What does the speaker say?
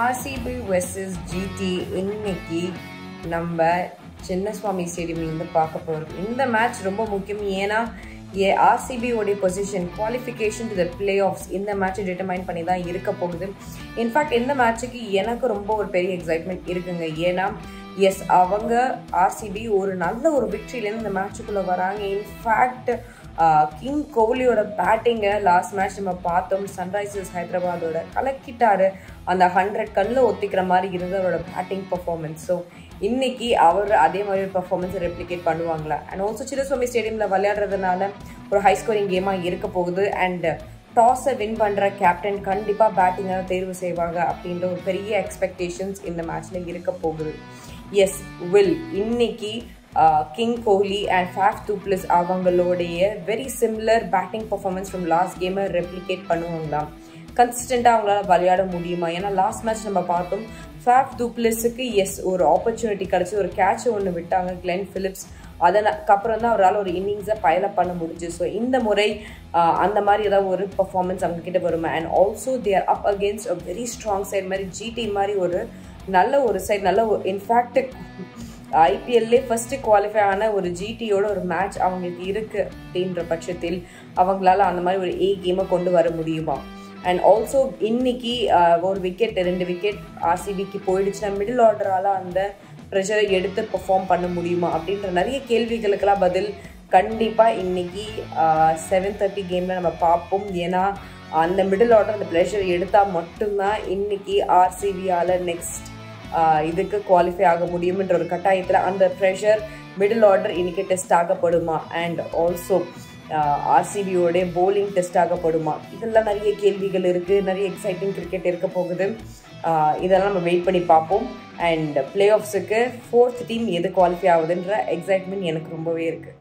RCB versus GT இன்னைக்கு நம்ம சின்னசுவாமி ஸ்டேடியம்லேருந்து பார்க்க போகிறோம் இந்த மேட்ச் ரொம்ப முக்கியம் ஏன்னா ஏ ஆர்சிபியோடைய position qualification to the playoffs இந்த மேட்ச்சை டிட்டர்மைன் பண்ணி தான் இருக்க போகுது இன்ஃபேக்ட் இந்த மேட்ச்சுக்கு எனக்கு ரொம்ப ஒரு பெரிய எக்ஸைட்மெண்ட் இருக்குங்க ஏன்னா எஸ் அவங்க ஆர்சிபி ஒரு நல்ல ஒரு விக்ட்ரிலேருந்து இந்த மேட்சுக்குள்ளே வராங்க இன்ஃபேக்ட் கிங் கோஹ்லியோட பேட்டிங்கை லாஸ்ட் மேட்ச் நம்ம பார்த்தோம் சன்ரைசர்ஸ் ஹைதராபாதோட கலக்கிட்டாரு அந்த ஹண்ட்ரட் கண்ணில் ஒத்திக்கிற மாதிரி இருந்தது அவரோட பேட்டிங் பர்ஃபார்மன்ஸ் ஸோ இன்னைக்கு அவர் அதே மாதிரி ஒரு பர்ஃபார்மன்ஸை ரெப்ளிகேட் பண்ணுவாங்களா அண்ட் ஆல்சோ சின்னசுவாமி ஸ்டேடியமில் விளையாடுறதுனால ஒரு ஹை ஸ்கோரிங் கேமாக இருக்க போகுது அண்ட் டாஸை வின் பண்ணுற கேப்டன் கண்டிப்பாக பேட்டிங்காக தேர்வு செய்வாங்க அப்படின்ற ஒரு பெரிய எக்ஸ்பெக்டேஷன்ஸ் இந்த மேட்ச்சில் இருக்க போகுது எஸ் வில் இன்னைக்கு king Kohli and Faf du Plessis அவங்களுடைய very similar batting performance from last கேமை ரெப்ளிகேட் பண்ணுவாங்களாம் கன்சிஸ்டண்ட்டாக அவங்களால விளையாட முடியுமா ஏன்னா லாஸ்ட் மேட்ச் நம்ம பார்த்தோம் ஃபேஃப் டூப்ளஸுக்கு எஸ் ஒரு ஆப்பர்ச்சுனிட்டி கிடச்சி ஒரு கேட்ச் ஒன்று விட்டாங்க கிளென் ஃபிலிப்ஸ் அதனக்கப்புறம் தான் அவரால் ஒரு இன்னிங்ஸை பயலப் பண்ண முடிஞ்சு ஸோ இந்த முறை அந்த மாதிரி ஏதாவது ஒரு பர்ஃபார்மன்ஸ் அவங்க கிட்ட வருமா and also they're up against a very strong side மாதிரி ஜிடி மாதிரி ஒரு நல்ல ஒரு சைட் நல்ல ஒரு இன்ஃபேக்ட் ஐபிஎல்லே ஃபஸ்ட்டு குவாலிஃபை ஆன ஒரு ஜிடியோட ஒரு மேட்ச் அவங்களுக்கு இருக்குது அப்படின்ற பட்சத்தில் அவங்களால அந்த மாதிரி ஒரு ஏ கேமை கொண்டு வர முடியுமா அண்ட் ஆல்சோ இன்னைக்கு ஒரு விக்கெட் ரெண்டு விக்கெட் ஆர்சிபிக்கு போயிடுச்சுன்னா மிடில் ஆர்டரால் அந்த ப்ரெஷரை எடுத்து பெர்ஃபார்ம் பண்ண முடியுமா அப்படின்ற நிறைய கேள்விகளுக்கெல்லாம் பதில் கண்டிப்பாக இன்னைக்கு செவன் தேர்ட்டி கேமில் நம்ம பார்ப்போம் ஏன்னா அந்த மிடில் ஆர்டர் அந்த ப்ரெஷர் எடுத்தால் மட்டும்தான் இன்னைக்கு ஆர்சிபியால் நெக்ஸ்ட் இதுக்கு குவாலிஃபை ஆக முடியும்ன்ற ஒரு கட்டாயத்தில் அந்த ப்ரெஷர் மிடில் ஆர்டர் இன்னைக்கு டெஸ்ட் ஆகப்படுமா அண்ட் ஆல்சோ ஆர்சிபியோடைய போலிங் டெஸ்ட் ஆகப்படுமா இதெல்லாம் நிறைய கேள்விகள் இருக்குது நிறைய எக்ஸைட்டிங் கிரிக்கெட் இருக்க போகுது இதெல்லாம் நம்ம வெயிட் பண்ணி பார்ப்போம் அண்ட் பிளே ஆஃப்ஸுக்கு ஃபோர்த் டீம் எது குவாலிஃபை ஆகுதுன்ற எக்ஸைட்மெண்ட் எனக்கு ரொம்பவே இருக்குது